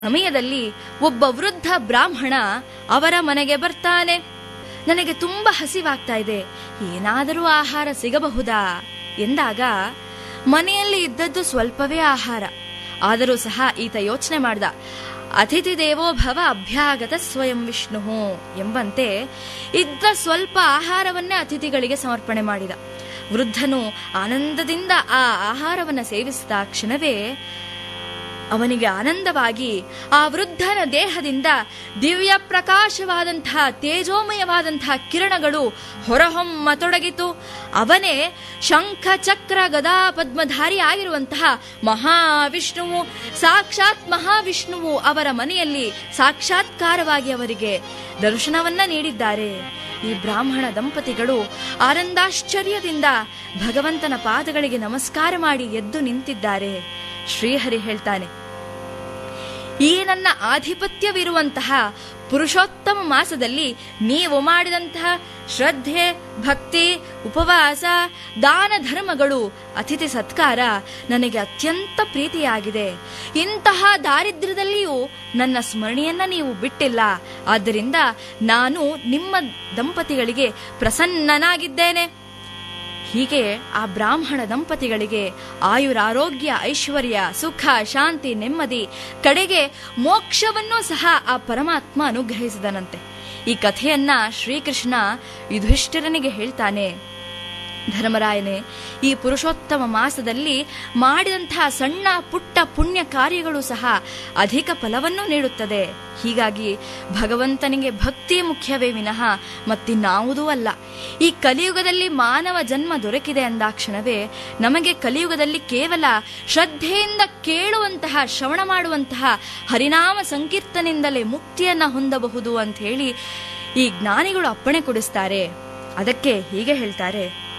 ಸಮಯದಲ್ಲಿ ಒಬ್ಬ ವೃದ್ಧ ಬ್ರಾಹ್ಮಣ ಅವರ ಮನೆಗೆ ಬರ್ತಾನೆ ನನಗೆ ತುಂಬಾ ಹಸಿವಾಗ್ತಾ ಇದೆ ಏನಾದರೂ ಆಹಾರ ಸಿಗಬಹುದಾ ಎಂದಾಗ ಮನೆಯಲ್ಲಿ ಇದ್ದದ್ದು ಸ್ವಲ್ಪವೇ ಆಹಾರ ಆದರೂ ಸಹ ಈತ ಯೋಚನೆ ಮಾಡ್ದ ಅತಿಥಿ ದೇವೋ ಭವ ಅಭ್ಯಾಗತ ಸ್ವಯಂ ವಿಷ್ಣು ಎಂಬಂತೆ ಇದ್ದ ಸ್ವಲ್ಪ ಆಹಾರವನ್ನೇ ಅತಿಥಿಗಳಿಗೆ ಸಮರ್ಪಣೆ ಮಾಡಿದ ವೃದ್ಧನು ಆನಂದದಿಂದ ಆ ಆಹಾರವನ್ನು ಸೇವಿಸಿದ ಕ್ಷಣವೇ ಅವನಿಗೆ ಆನಂದವಾಗಿ ಆ ವೃದ್ಧನ ದೇಹದಿಂದ ದಿವ್ಯ ಪ್ರಕಾಶವಾದಂತಹ ತೇಜೋಮಯವಾದಂತಹ ಕಿರಣಗಳು ಹೊರಹೊಮ್ಮತೊಡಗಿತು ಅವನೇ ಶಂಖ ಚಕ್ರ ಗದಾ ಪದ್ಮಧಾರಿ ಆಗಿರುವಂತಹ ಮಹಾವಿಷ್ಣುವು ಸಾಕ್ಷಾತ್ ಮಹಾವಿಷ್ಣುವು ಅವರ ಮನೆಯಲ್ಲಿ ಸಾಕ್ಷಾತ್ಕಾರವಾಗಿ ಅವರಿಗೆ ದರ್ಶನವನ್ನ ನೀಡಿದ್ದಾರೆ ಈ ಬ್ರಾಹ್ಮಣ ದಂಪತಿಗಳು ಆನಂದಾಶ್ಚರ್ಯದಿಂದ ಭಗವಂತನ ಪಾದಗಳಿಗೆ ನಮಸ್ಕಾರ ಮಾಡಿ ಎದ್ದು ನಿಂತಿದ್ದಾರೆ ಶ್ರೀಹರಿ ಹೇಳ್ತಾನೆ ಈ ನನ್ನ ಆಧಿಪತ್ಯವಿರುವಂತಹ ಪುರುಷೋತ್ತಮ ಮಾಸದಲ್ಲಿ ನೀವು ಮಾಡಿದಂತಹ ಶ್ರದ್ಧೆ ಭಕ್ತಿ ಉಪವಾಸ ದಾನ ಧರ್ಮಗಳು ಅತಿಥಿ ಸತ್ಕಾರ ನನಗೆ ಅತ್ಯಂತ ಪ್ರೀತಿಯಾಗಿದೆ ಇಂತಹ ದಾರಿದ್ರ್ಯದಲ್ಲಿಯೂ ನನ್ನ ಸ್ಮರಣೆಯನ್ನ ನೀವು ಬಿಟ್ಟಿಲ್ಲ ಆದ್ದರಿಂದ ನಾನು ನಿಮ್ಮ ದಂಪತಿಗಳಿಗೆ ಪ್ರಸನ್ನನಾಗಿದ್ದೇನೆ ಹೀಗೆ ಆ ಬ್ರಾಹ್ಮಣ ದಂಪತಿಗಳಿಗೆ ಆಯುರಾರೋಗ್ಯ ಐಶ್ವರ್ಯ ಸುಖ ಶಾಂತಿ ನೆಮ್ಮದಿ ಕಡೆಗೆ ಮೋಕ್ಷವನ್ನೂ ಸಹ ಆ ಪರಮಾತ್ಮ ಅನುಗ್ರಹಿಸಿದನಂತೆ ಈ ಕಥೆಯನ್ನ ಶ್ರೀಕೃಷ್ಣ ಯುಧಿಷ್ಠಿರನಿಗೆ ಹೇಳ್ತಾನೆ ಧರ್ಮರಾಯನೇ ಈ ಪುರುಷೋತ್ತಮ ಮಾಸದಲ್ಲಿ ಮಾಡಿದಂತಹ ಸಣ್ಣ ಪುಟ್ಟ ಪುಣ್ಯ ಕಾರ್ಯಗಳು ಸಹ ಅಧಿಕ ಫಲವನ್ನು ನೀಡುತ್ತದೆ ಹೀಗಾಗಿ ಭಗವಂತನಿಗೆ ಭಕ್ತಿ ಮುಖ್ಯವೇ ವಿನಃ ಮತ್ತಿನ್ನಾವುದೂ ಅಲ್ಲ ಈ ಕಲಿಯುಗದಲ್ಲಿ ಮಾನವ ಜನ್ಮ ದೊರಕಿದೆ ಅಂದಾಕ್ಷಣವೇ ನಮಗೆ ಕಲಿಯುಗದಲ್ಲಿ ಕೇವಲ ಶ್ರದ್ಧೆಯಿಂದ ಕೇಳುವಂತಹ ಶ್ರವಣ ಮಾಡುವಂತಹ ಹರಿನಾಮ ಸಂಕೀರ್ತನಿಂದಲೇ ಮುಕ್ತಿಯನ್ನ ಹೊಂದಬಹುದು ಅಂತ ಹೇಳಿ ಈ ಜ್ಞಾನಿಗಳು ಅಪ್ಪಣೆ ಕೊಡಿಸ್ತಾರೆ ಅದಕ್ಕೆ ಹೀಗೆ ಹೇಳ್ತಾರೆ